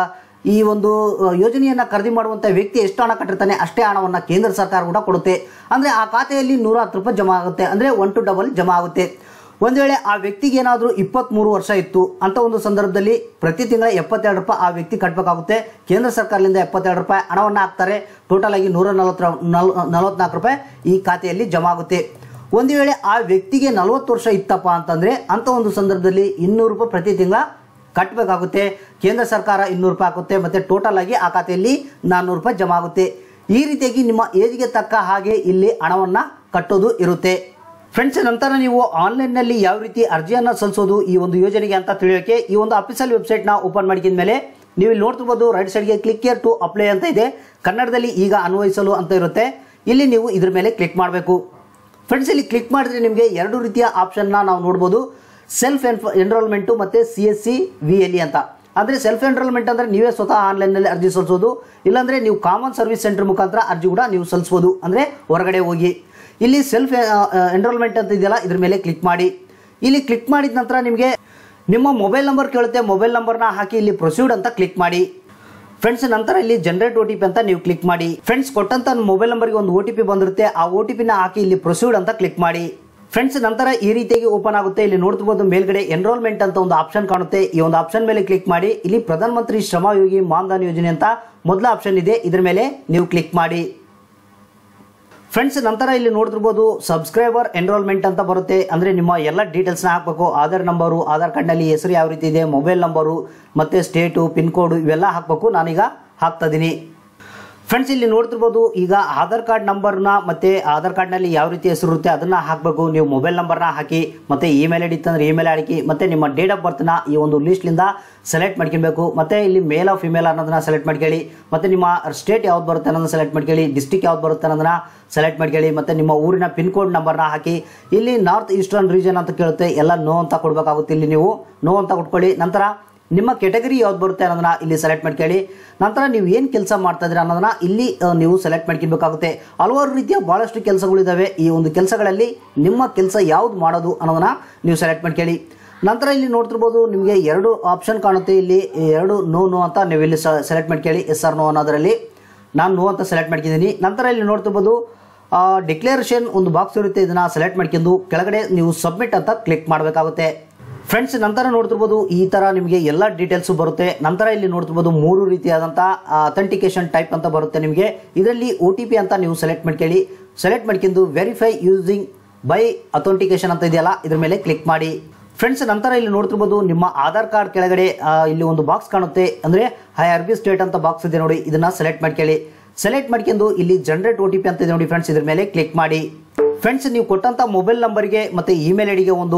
ಈ ಒಂದು ಯೋಜನೆಯನ್ನು ಖರೀದಿ ಮಾಡುವಂಥ ವ್ಯಕ್ತಿ ಎಷ್ಟು ಹಣ ಕಟ್ಟಿರ್ತಾನೆ ಅಷ್ಟೇ ಹಣವನ್ನು ಕೇಂದ್ರ ಸರ್ಕಾರ ಕೂಡ ಕೊಡುತ್ತೆ ಅಂದರೆ ಆ ಖಾತೆಯಲ್ಲಿ ನೂರ ಹತ್ತು ರೂಪಾಯಿ ಜಮಾ ಆಗುತ್ತೆ ಅಂದರೆ ಒನ್ ಟು ಡಬಲ್ ಜಮಾ ಆಗುತ್ತೆ ಒಂದು ವೇಳೆ ಆ ವ್ಯಕ್ತಿಗೆ ಏನಾದರೂ ಇಪ್ಪತ್ತ್ಮೂರು ವರ್ಷ ಇತ್ತು ಅಂತ ಒಂದು ಸಂದರ್ಭದಲ್ಲಿ ಪ್ರತಿ ತಿಂಗಳ ಎಪ್ಪತ್ತೆರಡು ರೂಪಾಯಿ ಆ ವ್ಯಕ್ತಿ ಕಟ್ಟಬೇಕಾಗುತ್ತೆ ಕೇಂದ್ರ ಸರ್ಕಾರದಿಂದ ಎಪ್ಪತ್ತೆರಡು ರೂಪಾಯಿ ಹಣವನ್ನು ಹಾಕ್ತಾರೆ ಟೋಟಲ್ ಆಗಿ ನೂರ ನಲವತ್ತರ ನಲ್ ನಲವತ್ನಾಲ್ಕು ರೂಪಾಯಿ ಈ ಖಾತೆಯಲ್ಲಿ ಜಮಾ ಆಗುತ್ತೆ ಒಂದು ವೇಳೆ ಆ ವ್ಯಕ್ತಿಗೆ ನಲವತ್ತು ವರ್ಷ ಇತ್ತಪ್ಪ ಅಂತಂದರೆ ಅಂಥ ಒಂದು ಸಂದರ್ಭದಲ್ಲಿ ಇನ್ನೂರು ರೂಪಾಯಿ ಪ್ರತಿ ತಿಂಗಳ ಕಟ್ಟಬೇಕಾಗುತ್ತೆ ಕೇಂದ್ರ ಸರ್ಕಾರ ಇನ್ನೂರು ರೂಪಾಯಿ ಹಾಕುತ್ತೆ ಮತ್ತು ಟೋಟಲ್ ಆಗಿ ಆ ಖಾತೆಯಲ್ಲಿ ನಾನ್ನೂರು ರೂಪಾಯಿ ಜಮಾ ಆಗುತ್ತೆ ಈ ರೀತಿಯಾಗಿ ನಿಮ್ಮ ಏಜ್ಗೆ ತಕ್ಕ ಹಾಗೆ ಇಲ್ಲಿ ಹಣವನ್ನು ಕಟ್ಟೋದು ಇರುತ್ತೆ ಫ್ರೆಂಡ್ಸ್ ನಂತರ ನೀವು ಆನ್ಲೈನ್ನಲ್ಲಿ ಯಾವ ರೀತಿ ಅರ್ಜಿಯನ್ನು ಸಲ್ಲಿಸೋದು ಈ ಒಂದು ಯೋಜನೆಗೆ ಅಂತ ತಿಳಿಯೋಕೆ ಈ ಒಂದು ಅಫಿಷಿಯಲ್ ವೆಬ್ಸೈಟ್ನ ಓಪನ್ ಮಾಡಿದ ಮೇಲೆ ನೀವು ಇಲ್ಲಿ ನೋಡ್ತಿರ್ಬೋದು ರೈಟ್ ಸೈಡ್ಗೆ ಕ್ಲಿಕ್ ಇಯರ್ ಟು ಅಪ್ಲೈ ಅಂತ ಇದೆ ಕನ್ನಡದಲ್ಲಿ ಈಗ ಅನ್ವಯಿಸಲು ಅಂತ ಇರುತ್ತೆ ಇಲ್ಲಿ ನೀವು ಇದ್ರ ಮೇಲೆ ಕ್ಲಿಕ್ ಮಾಡಬೇಕು ಫ್ರೆಂಡ್ಸ್ ಇಲ್ಲಿ ಕ್ಲಿಕ್ ಮಾಡಿದ್ರೆ ನಿಮಗೆ ಎರಡು ರೀತಿಯ ಆಪ್ಷನ್ನ ನಾವು ನೋಡ್ಬೋದು ಸೆಲ್ಫ್ ಎನ್ಫ್ ಎನ್ರೋಲ್ಮೆಂಟು ಮತ್ತು C S C V L E ಅಂತ ಅಂದರೆ ಸೆಲ್ಫ್ ಎನ್ರೋಲ್ಮೆಂಟ್ ಅಂದರೆ ನೀವೇ ಸ್ವತಃ ಆನ್ಲೈನಲ್ಲಿ ಅರ್ಜಿ ಸಲ್ಲಿಸೋದು ಇಲ್ಲಾಂದರೆ ನೀವು ಕಾಮನ್ ಸರ್ವಿಸ್ ಸೆಂಟರ್ ಮುಖಾಂತರ ಅರ್ಜಿ ಕೂಡ ನೀವು ಸಲ್ಲಿಸ್ಬೋದು ಅಂದರೆ ಹೊರಗಡೆ ಹೋಗಿ ಇಲ್ಲಿ ಸೆಲ್ಫ್ ಎನ್ರೋಲ್ಮೆಂಟ್ ಅಂತ ಇದೆಯಲ್ಲ ಇದ್ರ ಮೇಲೆ ಕ್ಲಿಕ್ ಮಾಡಿ ಇಲ್ಲಿ ಕ್ಲಿಕ್ ಮಾಡಿದ ನಂತರ ನಿಮಗೆ ನಿಮ್ಮ ಮೊಬೈಲ್ ನಂಬರ್ ಕೇಳುತ್ತೆ ಮೊಬೈಲ್ ನಂಬರ್ನ ಹಾಕಿ ಇಲ್ಲಿ ಪ್ರೊಸೀಡ್ ಅಂತ ಕ್ಲಿಕ್ ಮಾಡಿ ಫ್ರೆಂಡ್ಸ್ ನಂತರ ಇಲ್ಲಿ ಜನರೇಟ್ ಒ ಟಿ ಪಿ ಅಂತ ನೀವು ಕ್ಲಿಕ್ ಮಾಡಿ ಫ್ರೆಂಡ್ಸ್ ಕೊಟ್ಟಂತ ಮೊಬೈಲ್ ನಂಬರ್ಗೆ ಒಂದು ಒ ಟಿ ಪಿ ಬಂದಿರುತ್ತೆ ಆ ಒ ಟಿ ಪಿನ ಹಾಕಿ ಇಲ್ಲಿ ಪ್ರೊಸೀಡ್ ಅಂತ ಕ್ಲಿಕ್ ಮಾಡಿ ಫ್ರೆಂಡ್ಸ್ ನಂತರ ಈ ರೀತಿಯಾಗಿ ಓಪನ್ ಆಗುತ್ತೆ ಇಲ್ಲಿ ನೋಡ್ತಿರ್ಬೋದು ಮೇಲ್ಗಡೆ ಎನ್ರೋಲ್ಮೆಂಟ್ ಅಂತ ಒಂದು ಆಪ್ಷನ್ ಕಾಣುತ್ತೆ ಈ ಒಂದು ಆಪ್ಷನ್ ಮೇಲೆ ಕ್ಲಿಕ್ ಮಾಡಿ ಇಲ್ಲಿ ಪ್ರಧಾನ ಮಂತ್ರಿ ಶ್ರಮ ಯೋಗಿ ಮಾನ್ಧನ್ ಯೋಜನೆ ಅಂತ ಮೊದಲ ಆಪ್ಷನ್ ಇದೆ ಇದ್ರ ಮೇಲೆ ನೀವು ಕ್ಲಿಕ್ ಮಾಡಿ ಫ್ರೆಂಡ್ಸ್ ನಂತರ ಇಲ್ಲಿ ನೋಡ್ತಿರ್ಬೋದು ಸಬ್ಸ್ಕ್ರೈಬರ್ ಎನ್ರೋಲ್ಮೆಂಟ್ ಅಂತ ಬರುತ್ತೆ ಅಂದರೆ ನಿಮ್ಮ ಎಲ್ಲ ಡೀಟೇಲ್ಸ್ನ ಹಾಕಬೇಕು ಆಧಾರ್ ನಂಬರು ಆಧಾರ್ ಕಾರ್ಡ್ನಲ್ಲಿ ಹೆಸರು ಯಾವ ರೀತಿ ಇದೆ ಮೊಬೈಲ್ ನಂಬರು ಮತ್ತು ಸ್ಟೇಟು ಪಿನ್ ಕೋಡು ಇವೆಲ್ಲ ಹಾಕಬೇಕು ನಾನೀಗ ಹಾಕ್ತಾ ಇದ್ದೀನಿ ಫ್ರೆಂಡ್ಸ್ ಇಲ್ಲಿ ನೋಡ್ತಿರ್ಬೋದು ಈಗ ಆಧಾರ್ ಕಾರ್ಡ್ ನಂಬರ್ನ ಮತ್ತೆ ಆಧಾರ್ ಕಾರ್ಡ್ನಲ್ಲಿ ಯಾವ ರೀತಿ ಹೆಸರು ಇರುತ್ತೆ ಅದನ್ನ ಹಾಕಬೇಕು ನೀವು ಮೊಬೈಲ್ ನಂಬರ್ನ ಹಾಕಿ ಮತ್ತೆ ಇಮೇಲ್ ಐ ಡಿ ಇತ್ತಂದ್ರೆ ಇಮೇಲ್ ಹಾಕಿ ಮತ್ತೆ ನಿಮ್ಮ ಡೇಟ್ ಆಫ್ ಬರ್ತ್ನ ಈ ಒಂದು ಲೀಸ್ಟ್ಲಿಂದ ಸೆಲೆಕ್ಟ್ ಮಾಡ್ಕೊಬೇಕು ಮತ್ತೆ ಇಲ್ಲಿ ಮೇಲ್ ಆಫ್ ಫಿಮೇಲ್ ಅನ್ನೋದನ್ನ ಸೆಲೆಕ್ಟ್ ಮಾಡ್ಕೊಳ್ಳಿ ಮತ್ತೆ ನಿಮ್ಮ ಸ್ಟೇಟ್ ಯಾವ್ದು ಬರುತ್ತೆ ಅನ್ನೋದನ್ನ ಸೆಲೆಕ್ಟ್ ಮಾಡ್ಕೊಳ್ಳಿ ಡಿಸ್ಟಿಕ್ ಯಾವ್ದು ಬರುತ್ತೆ ಅನ್ನೋದನ್ನ ಸೆಲೆಕ್ಟ್ ಮಾಡ್ಕೊಳ್ಳಿ ಮತ್ತೆ ನಿಮ್ಮ ಊರಿನ ಪಿನ್ ಕೋಡ್ ನಂಬರ್ನ ಹಾಕಿ ಇಲ್ಲಿ ನಾರ್ತ್ ಈಸ್ಟರ್ನ್ ರೀಜನ್ ಅಂತ ಕೇಳುತ್ತೆ ಎಲ್ಲ ನೋ ಅಂತ ಕೊಡಬೇಕಾಗುತ್ತೆ ಇಲ್ಲಿ ನೀವು ನೋ ಅಂತ ಕೊಟ್ಕೊಳ್ಳಿ ನಂತರ ನಿಮ್ಮ ಕೆಟಗರಿ ಯಾವ್ದು ಬರುತ್ತೆ ಅನ್ನೋದನ್ನ ಇಲ್ಲಿ ಸೆಲೆಕ್ಟ್ ಮಾಡ್ಕೊಳ್ಳಿ ನಂತರ ನೀವು ಏನು ಕೆಲಸ ಮಾಡ್ತಾ ಇದ್ದೀರಾ ಅನ್ನೋದನ್ನ ಇಲ್ಲಿ ಆ, ನೀವು ಸೆಲೆಕ್ಟ್ ಮಾಡ್ಕೊಬೇಕಾಗುತ್ತೆ ಹಲವಾರು ರೀತಿಯ ಭಾಳಷ್ಟು ಕೆಲಸಗಳಿದ್ದಾವೆ ಈ ಒಂದು ಕೆಲಸಗಳಲ್ಲಿ ನಿಮ್ಮ ಕೆಲಸ ಯಾವ್ದು ಮಾಡೋದು ಅನ್ನೋದನ್ನ ನೀವು ಸೆಲೆಕ್ಟ್ ಮಾಡ್ಕೊಳ್ಳಿ ನಂತರ ಇಲ್ಲಿ ನೋಡ್ತಿರ್ಬೋದು ನಿಮಗೆ ಎರಡು ಆಪ್ಷನ್ ಕಾಣುತ್ತೆ ಇಲ್ಲಿ ಎರಡು ನೋ ನೋ ಅಂತ ನೀವು ಇಲ್ಲಿ ಸೆಲೆಕ್ಟ್ ಮಾಡ್ಕೊಳ್ಳಿ ಎಸ್ ಆರ್ ನೋ ಅನ್ನೋದರಲ್ಲಿ ನಾನು ನೋ ಅಂತ ಸೆಲೆಕ್ಟ್ ಮಾಡ್ಕಿದ್ದೀನಿ ನಂತರ ಇಲ್ಲಿ ನೋಡ್ತಿರ್ಬೋದು ಡಿಕ್ಲೇರೇಷನ್ ಒಂದು ಬಾಕ್ಸ್ ಇರುತ್ತೆ ಇದನ್ನ ಸೆಲೆಕ್ಟ್ ಮಾಡ್ಕೊಂಡು ಕೆಳಗಡೆ ನೀವು ಸಬ್ಮಿಟ್ ಅಂತ ಕ್ಲಿಕ್ ಮಾಡಬೇಕಾಗುತ್ತೆ ಫ್ರೆಂಡ್ಸ್ ನಂತರ ನೋಡ್ತಿರ್ಬೋದು ಈ ತರ ನಿಮಗೆ ಎಲ್ಲ ಡೀಟೇಲ್ಸ್ ಬರುತ್ತೆ ನಂತರ ಇಲ್ಲಿ ನೋಡ್ತಿರ್ಬೋದು ಮೂರು ರೀತಿಯಾದಂಥ ಅಥೆಂಟಿಕೇಶನ್ ಟೈಪ್ ಅಂತ ಬರುತ್ತೆ ನಿಮಗೆ ಇದರಲ್ಲಿ ಒ ಟಿ ಪಿ ಅಂತ ನೀವು ಸೆಲೆಕ್ಟ್ ಮಾಡ್ಕೊಳ್ಳಿ ಸೆಲೆಕ್ಟ್ ಮಾಡ್ಕೊಂಡು ವೆರಿಫೈ ಯೂಸಿಂಗ್ ಬೈ ಅಥೆಂಟಿಕೇಶನ್ ಅಂತ ಇದೆಯಲ್ಲ ಇದ್ರ ಮೇಲೆ ಕ್ಲಿಕ್ ಮಾಡಿ ಫ್ರೆಂಡ್ಸ್ ನಂತರ ಇಲ್ಲಿ ನೋಡ್ತಿರ್ಬೋದು ನಿಮ್ಮ ಆಧಾರ್ ಕಾರ್ಡ್ ಕೆಳಗಡೆ ಆ, ಇಲ್ಲಿ ಒಂದು ಬಾಕ್ಸ್ ಕಾಣುತ್ತೆ ಅಂದ್ರೆ ಹೈ ಆರ್ ಬಿ ಸ್ಟೇಟ್ ಅಂತ ಬಾಕ್ಸ್ ಇದೆ ನೋಡಿ ಇದನ್ನ ಸೆಲೆಕ್ಟ್ ಮಾಡ್ಕೊಳ್ಳಿ ಸೆಲೆಕ್ಟ್ ಮಾಡ್ಕೊಂಡು ಇಲ್ಲಿ ಜನರೇಟ್ ಒ ಟಿ ಪಿ ಅಂತ ಇದೆ ನೋಡಿ ಫ್ರೆಂಡ್ಸ್ ಇದ್ರ ಮೇಲೆ ಕ್ಲಿಕ್ ಮಾಡಿ ಫ್ರೆಂಡ್ಸ್ ನೀವು ಕೊಟ್ಟಂತ ಮೊಬೈಲ್ ನಂಬರ್ಗೆ ಮತ್ತೆ ಇಮೇಲ್ ಐಡಿಗೆ ಒಂದು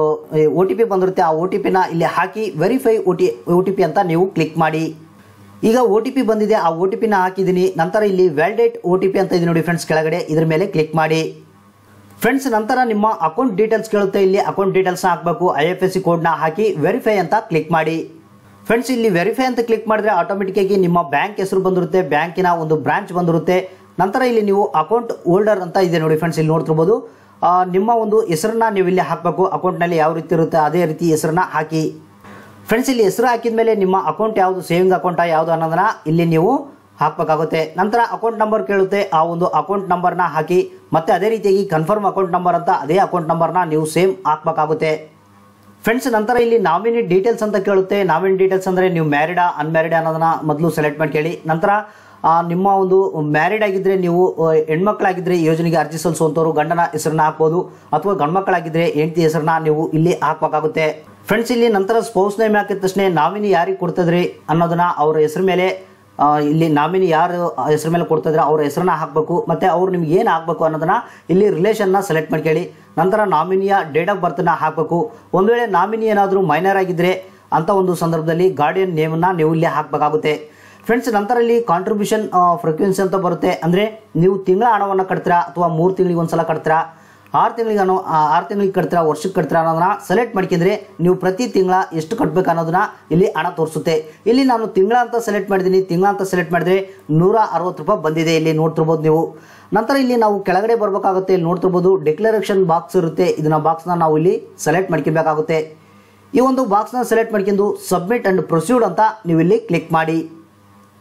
ಒ ಟಿ ಪಿ ಬಂದಿರುತ್ತೆ ಆ ಒ ಟಿ ಪಿನ ಇಲ್ಲಿ ಹಾಕಿ verify O T O T P ಅಂತ ನೀವು ಕ್ಲಿಕ್ ಮಾಡಿ ಈಗ ಒ ಟಿ ಪಿ ಬಂದಿದೆ ಆ ಒ ಟಿ ಪಿನ ಹಾಕಿದ್ದೀನಿ ನಂತರ ಇಲ್ಲಿ ವ್ಯಾಲಿಡೇಟ್ ಒ ಟಿ ಪಿ ಅಂತ ಇದೆ ನೋಡಿ ಫ್ರೆಂಡ್ಸ್ ಕೆಳಗಡೆ ಇದ್ರ ಮೇಲೆ ಕ್ಲಿಕ್ ಮಾಡಿ ಫ್ರೆಂಡ್ಸ್ ನಂತರ ನಿಮ್ಮ ಅಕೌಂಟ್ ಡೀಟೇಲ್ಸ್ ಕೇಳುತ್ತೆ ಇಲ್ಲಿ ಅಕೌಂಟ್ ಡೀಟೇಲ್ಸ್ನ ಹಾಕಬೇಕು ಐ ಎಫ್ ಎಸ್ ಸಿ ಕೋಡ್ನ ಹಾಕಿ ವೆರಿಫೈ ಅಂತ ಕ್ಲಿಕ್ ಮಾಡಿ ಫ್ರೆಂಡ್ಸ್ ಇಲ್ಲಿ ವೆರಿಫೈ ಅಂತ ಕ್ಲಿಕ್ ಮಾಡಿದ್ರೆ ಆಟೋಮೆಟಿಕ್ ಆಗಿ ನಿಮ್ಮ ಬ್ಯಾಂಕ್ ಹೆಸರು ಬಂದಿರುತ್ತೆ ಬ್ಯಾಂಕಿನ ಒಂದು ಬ್ರಾಂಚ್ ಬಂದಿರುತ್ತೆ ನಂತರ ಇಲ್ಲಿ ನೀವು ಅಕೌಂಟ್ ಹೋಲ್ಡರ್ ಅಂತ ಇದೆ ನೋಡಿ ಫ್ರೆಂಡ್ಸ್ ಇಲ್ಲಿ ನೋಡ್ತಿರ್ಬೋದು ಆ, ನಿಮ್ಮ ಒಂದು ಹೆಸರನ್ನ ನೀವು ಇಲ್ಲಿ ಹಾಕಬೇಕು ಅಕೌಂಟ್ನಲ್ಲಿ ಯಾವ ರೀತಿ ಇರುತ್ತೆ ಅದೇ ರೀತಿ ಹೆಸರನ್ನ ಹಾಕಿ ಫ್ರೆಂಡ್ಸ್ ಇಲ್ಲಿ ಹೆಸರು ಹಾಕಿದ ಮೇಲೆ ನಿಮ್ಮ ಅಕೌಂಟ್ ಯಾವುದು ಸೇವಿಂಗ್ ಅಕೌಂಟಾ ಯಾವುದು ಅನ್ನೋದನ್ನ ಇಲ್ಲಿ ನೀವು ಹಾಕಬೇಕಾಗುತ್ತೆ ನಂತರ ಅಕೌಂಟ್ ನಂಬರ್ ಕೇಳುತ್ತೆ ಆ ಒಂದು ಅಕೌಂಟ್ ನಂಬರ್ನ ಹಾಕಿ ಮತ್ತೆ ಅದೇ ರೀತಿಯಾಗಿ ಕನ್ಫರ್ಮ್ ಅಕೌಂಟ್ ನಂಬರ್ ಅಂತ ಅದೇ ಅಕೌಂಟ್ ನಂಬರ್ನ ನೀವು ಸೇಮ್ ಹಾಕಬೇಕಾಗುತ್ತೆ ಫ್ರೆಂಡ್ಸ್ ನಂತರ ಇಲ್ಲಿ ನಾಮಿನಿ ಡೀಟೇಲ್ಸ್ ಅಂತ ಕೇಳುತ್ತೆ ನಾಮಿನಿ ಡೀಟೇಲ್ಸ್ ಅಂದರೆ ನೀವು ಮ್ಯಾರಿಡಾ ಅನ್ಮ್ಯಾರಿಡ್ ಅನ್ನೋದನ್ನ ಮೊದಲು ಸೆಲೆಕ್ಟ್ ಮಾಡ್ಕೊಳ್ಳಿ ನಂತರ ಆ, ನಿಮ್ಮ ಒಂದು ಮ್ಯಾರಿಡ್ ಆಗಿದ್ರೆ ನೀವು ಆ, ಹೆಣ್ಮಕ್ಳಾಗಿದ್ರೆ ಈ ಯೋಜನೆಗೆ ಅರ್ಜಿ ಸಲ್ಲಿಸುವಂಥವ್ರು ಗಂಡನ ಹೆಸರನ್ನ ಹಾಕ್ಬೋದು ಅಥವಾ ಗಂಡ್ಮಕ್ಳಾಗಿದ್ರೆ ಹೆಂಡತಿ ಹೆಸರನ್ನ ನೀವು ಇಲ್ಲಿ ಹಾಕಬೇಕಾಗುತ್ತೆ ಫ್ರೆಂಡ್ಸ್ ಇಲ್ಲಿ ನಂತರ ಸ್ಪೌಸ್ ನೇಮ್ ಹಾಕಿದ ತಕ್ಷಣ ನಾಮಿನಿ ಯಾರಿಗೆ ಕೊಡ್ತಿದ್ರಿ ಅನ್ನೋದನ್ನ ಅವ್ರ ಹೆಸರು ಮೇಲೆ ಆ, ಇಲ್ಲಿ ನಾಮಿನಿ ಯಾರು ಹೆಸರು ಮೇಲೆ ಕೊಡ್ತಿದ್ರೆ ಅವ್ರ ಹೆಸರನ್ನ ಹಾಕಬೇಕು ಮತ್ತೆ ಅವ್ರು ನಿಮ್ಗೆ ಏನು ಹಾಕಬೇಕು ಅನ್ನೋದನ್ನ ಇಲ್ಲಿ ರಿಲೇಷನ್ನ ಸೆಲೆಕ್ಟ್ ಮಾಡ್ಕೊಳ್ಳಿ ನಂತರ ನಾಮಿನಿಯ ಡೇಟ್ ಆಫ್ ಬರ್ತ್ನ ಹಾಕಬೇಕು ಒಂದು ವೇಳೆ ನಾಮಿನಿ ಏನಾದರೂ ಮೈನರ್ ಆಗಿದ್ರೆ ಅಂತ ಒಂದು ಸಂದರ್ಭದಲ್ಲಿ ಗಾರ್ಡಿಯನ್ ನೇಮನ್ನ ನೀವು ಇಲ್ಲಿ ಹಾಕಬೇಕಾಗುತ್ತೆ ಫ್ರೆಂಡ್ಸ್ ನಂತರ ಇಲ್ಲಿ ಕಾಂಟ್ರಿಬ್ಯೂಷನ್ ಫ್ರೀಕ್ವೆನ್ಸಿ ಅಂತ ಬರುತ್ತೆ ಅಂದರೆ ನೀವು ತಿಂಗಳ ಹಣವನ್ನು ಕಟ್ತೀರಾ ಅಥವಾ ಮೂರು ತಿಂಗಳಿಗೆ ಒಂದ್ಸಲ ಕಟ್ತೀರಾ ಆರು ತಿಂಗಳಿಗೆ ಅನ್ನೋ ಆರು ತಿಂಗಳಿಗೆ ಕಟ್ತೀರಾ ವರ್ಷಕ್ಕೆ ಕಟ್ತೀರಾ ಅನ್ನೋದನ್ನ ಸೆಲೆಕ್ಟ್ ಮಾಡ್ಕೊಂಡ್ರೆ ನೀವು ಪ್ರತಿ ತಿಂಗಳ ಎಷ್ಟು ಕಟ್ಬೇಕು ಅನ್ನೋದನ್ನ ಇಲ್ಲಿ ಹಣ ತೋರಿಸುತ್ತೆ ಇಲ್ಲಿ ನಾನು ತಿಂಗಳ ಅಂತ ಸೆಲೆಕ್ಟ್ ಮಾಡಿದ್ದೀನಿ ತಿಂಗಳ ಅಂತ ಸೆಲೆಕ್ಟ್ ಮಾಡಿದ್ರೆ ನೂರ ಅರವತ್ತು ರೂಪಾಯಿ ಬಂದಿದೆ ಇಲ್ಲಿ ನೋಡ್ತಿರ್ಬೋದು ನೀವು ನಂತರ ಇಲ್ಲಿ ನಾವು ಕೆಳಗಡೆ ಬರಬೇಕಾಗುತ್ತೆ ಇಲ್ಲಿ ನೋಡ್ತಿರ್ಬೋದು ಡಿಕ್ಲರೇಷನ್ ಬಾಕ್ಸ್ ಇರುತ್ತೆ ಇದನ್ನ ಬಾಕ್ಸ್ನ ನಾವು ಇಲ್ಲಿ ಸೆಲೆಕ್ಟ್ ಮಾಡ್ಕೊಬೇಕಾಗುತ್ತೆ ಈ ಒಂದು ಬಾಕ್ಸ್ನ ಸೆಲೆಕ್ಟ್ ಮಾಡ್ಕೊಂಡು ಸಬ್ಮಿಟ್ ಅಂಡ್ ಪ್ರೊಸೀಡ್ ಅಂತ ನೀವು ಇಲ್ಲಿ ಕ್ಲಿಕ್ ಮಾಡಿ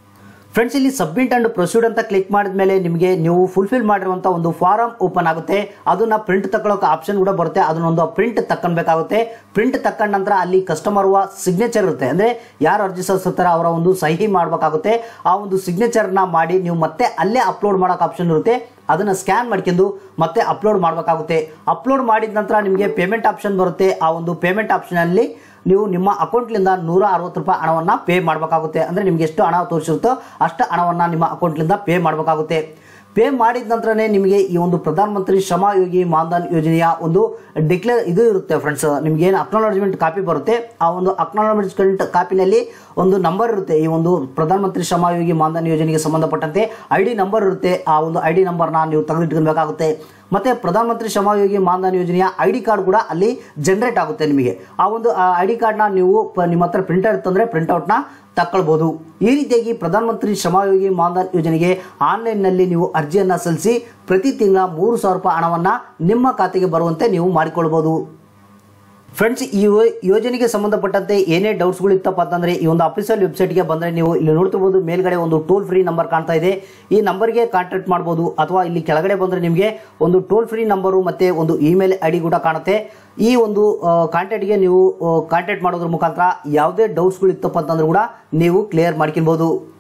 ಫ್ರೆಂಡ್ಸ್ ಇಲ್ಲಿ ಸಬ್ಮಿಟ್ ಅಂಡ್ ಪ್ರೊಸೀಡ್ ಅಂತ ಕ್ಲಿಕ್ ಮಾಡಿದ ಮೇಲೆ ನಿಮಗೆ ನೀವು ಫುಲ್ಫಿಲ್ ಮಾಡಿರುವಂಥ ಒಂದು ಫಾರಮ್ ಓಪನ್ ಆಗುತ್ತೆ ಅದನ್ನ ಪ್ರಿಂಟ್ ತಗೊಳ್ಳೋಕೆ ಆಪ್ಷನ್ ಕೂಡ ಬರುತ್ತೆ ಅದನ್ನೊಂದು ಪ್ರಿಂಟ್ ತಕ್ಕೊಳ್ಬೇಕಾಗುತ್ತೆ ಪ್ರಿಂಟ್ ತಕ್ಕೊಂಡ ನಂತರ ಅಲ್ಲಿ ಕಸ್ಟಮರ್ ಸಿಗ್ನೇಚರ್ ಇರುತ್ತೆ ಅಂದ್ರೆ ಯಾರು ಅರ್ಜಿ ಸಲ್ಲಿಸ್ತಾರೆ ಅವರ ಒಂದು ಸಹಿ ಮಾಡಬೇಕಾಗುತ್ತೆ ಆ ಒಂದು ಸಿಗ್ನೇಚರ್ನ ಮಾಡಿ ನೀವು ಮತ್ತೆ ಅಲ್ಲೇ ಅಪ್ಲೋಡ್ ಮಾಡೋಕೆ ಆಪ್ಷನ್ ಇರುತ್ತೆ ಅದನ್ನು ಸ್ಕ್ಯಾನ್ ಮಾಡ್ಕೊಂಡು ಮತ್ತೆ ಅಪ್ಲೋಡ್ ಮಾಡಬೇಕಾಗುತ್ತೆ ಅಪ್ಲೋಡ್ ಮಾಡಿದ ನಂತರ ನಿಮಗೆ ಪೇಮೆಂಟ್ ಆಪ್ಷನ್ ಬರುತ್ತೆ ಆ ಒಂದು ಪೇಮೆಂಟ್ ಆಪ್ಷನಲ್ಲಿ ನೀವು ನಿಮ್ಮ ಅಕೌಂಟ್ಲಿಂದ ನೂರ ಅರವತ್ತು ರೂಪಾಯಿ ಹಣವನ್ನು ಪೇ ಮಾಡಬೇಕಾಗುತ್ತೆ ಅಂದರೆ ನಿಮ್ಗೆ ಎಷ್ಟು ಹಣ ತೋರಿಸಿರುತ್ತೋ ಅಷ್ಟು ಹಣವನ್ನು ನಿಮ್ಮ ಅಕೌಂಟ್ಲಿಂದ ಪೇ ಮಾಡಬೇಕಾಗುತ್ತೆ ಪೇ ಮಾಡಿದ ನಂತರನೇ ನಿಮಗೆ ಈ ಒಂದು ಪ್ರಧಾನಮಂತ್ರಿ ಶ್ರಮ ಯೋಗಿ ಮಾನ್ಧನ್ ಯೋಜನೆಯ ಒಂದು ಡಿಕ್ಲೇರ್ ಇದು ಇರುತ್ತೆ ಫ್ರೆಂಡ್ಸ್ ನಿಮ್ಗೆ ಏನು ಅಕ್ನಾಲಜ್ಮೆಂಟ್ ಕಾಪಿ ಬರುತ್ತೆ ಆ ಒಂದು ಅಕ್ನಾಲಜ್ಮೆಂಟ್ ಕಾಪಿನಲ್ಲಿ ಒಂದು ನಂಬರ್ ಇರುತ್ತೆ ಈ ಒಂದು ಪ್ರಧಾನಮಂತ್ರಿ ಶ್ರಮ ಯೋಗಿ ಮಾನ್ಧನ್ ಯೋಜನೆಗೆ ಸಂಬಂಧಪಟ್ಟಂತೆ ಐ ಡಿ ನಂಬರ್ ಇರುತ್ತೆ ಆ ಒಂದು ಐ ಡಿ ನಂಬರ್ನ ನೀವು ತೆಗೆದಿಟ್ಕೊಳ್ಬೇಕಾಗುತ್ತೆ ಮತ್ತೆ ಪ್ರಧಾನಮಂತ್ರಿ ಶ್ರಮಯೋಗಿ ಮಾನ್ಧನ್ ಯೋಜನೆಯ ಐ ಡಿ ಕಾರ್ಡ್ ಕೂಡ ಅಲ್ಲಿ ಜನರೇಟ್ ಆಗುತ್ತೆ ನಿಮಗೆ ಆ ಒಂದು ಐ ಡಿ ಕಾರ್ಡ್ನ ನೀವು ಪ- ನಿಮ್ಮ ಹತ್ರ ಪ್ರಿಂಟರ್ ಇತ್ತಂದ್ರೆ ಪ್ರಿಂಟ್ಔಟ್ನ ತಕ್ಕೊಳ್ಬೋದು ಈ ರೀತಿಯಾಗಿ ಪ್ರಧಾನಮಂತ್ರಿ ಶ್ರಮಯೋಗಿ ಮಾನ್ಧನ್ ಯೋಜನೆಗೆ ಆನ್ಲೈನ್ನಲ್ಲಿ ನೀವು ಅರ್ಜಿಯನ್ನು ಸಲ್ಲಿಸಿ ಪ್ರತಿ ತಿಂಗಳ ಮೂರು ಸಾವಿರ ರೂಪಾಯಿ ಹಣವನ್ನು ನಿಮ್ಮ ಖಾತೆಗೆ ಬರುವಂತೆ ನೀವು ಮಾಡಿಕೊಳ್ಬೋದು ಫ್ರೆಂಡ್ಸ್ ಈ ಯೋ- ಯೋಜನೆಗೆ ಸಂಬಂಧಪಟ್ಟಂತೆ ಏನೇ ಡೌಟ್ಸ್ಗಳು ಇತ್ತಪ್ಪ ಅಂತಂದ್ರೆ ಈ ಒಂದು ಅಫಿಷಿಯಲ್ ವೆಬ್ಸೈಟ್ಗೆ ಬಂದರೆ ನೀವು ಇಲ್ಲಿ ನೋಡ್ತಿರ್ಬೋದು ಮೇಲ್ಗಡೆ ಒಂದು ಟೋಲ್ ಫ್ರೀ ನಂಬರ್ ಕಾಣ್ತಾ ಇದೆ ಈ ನಂಬರ್ಗೆ ಕಾಂಟ್ಯಾಕ್ಟ್ ಮಾಡ್ಬೋದು ಅಥವಾ ಇಲ್ಲಿ ಕೆಳಗಡೆ ಬಂದರೆ ನಿಮಗೆ ಒಂದು ಟೋಲ್ ಫ್ರೀ ನಂಬರು ಮತ್ತೆ ಒಂದು ಇಮೇಲ್ ಐ ಡಿ ಕೂಡ ಕಾಣುತ್ತೆ ಈ ಒಂದು ಕಾಂಟ್ಯಾಕ್ಟ್ಗೆ ನೀವು ಕಾಂಟ್ಯಾಕ್ಟ್ ಮಾಡೋದ್ರ ಮುಖಾಂತರ ಯಾವುದೇ ಡೌಟ್ಸ್ಗಳು ಇತ್ತಪ್ಪ ಅಂತಂದ್ರೆ ಕೂಡ ನೀವು ಕ್ಲಿಯರ್ ಮಾಡ್ಕೊಬೋದು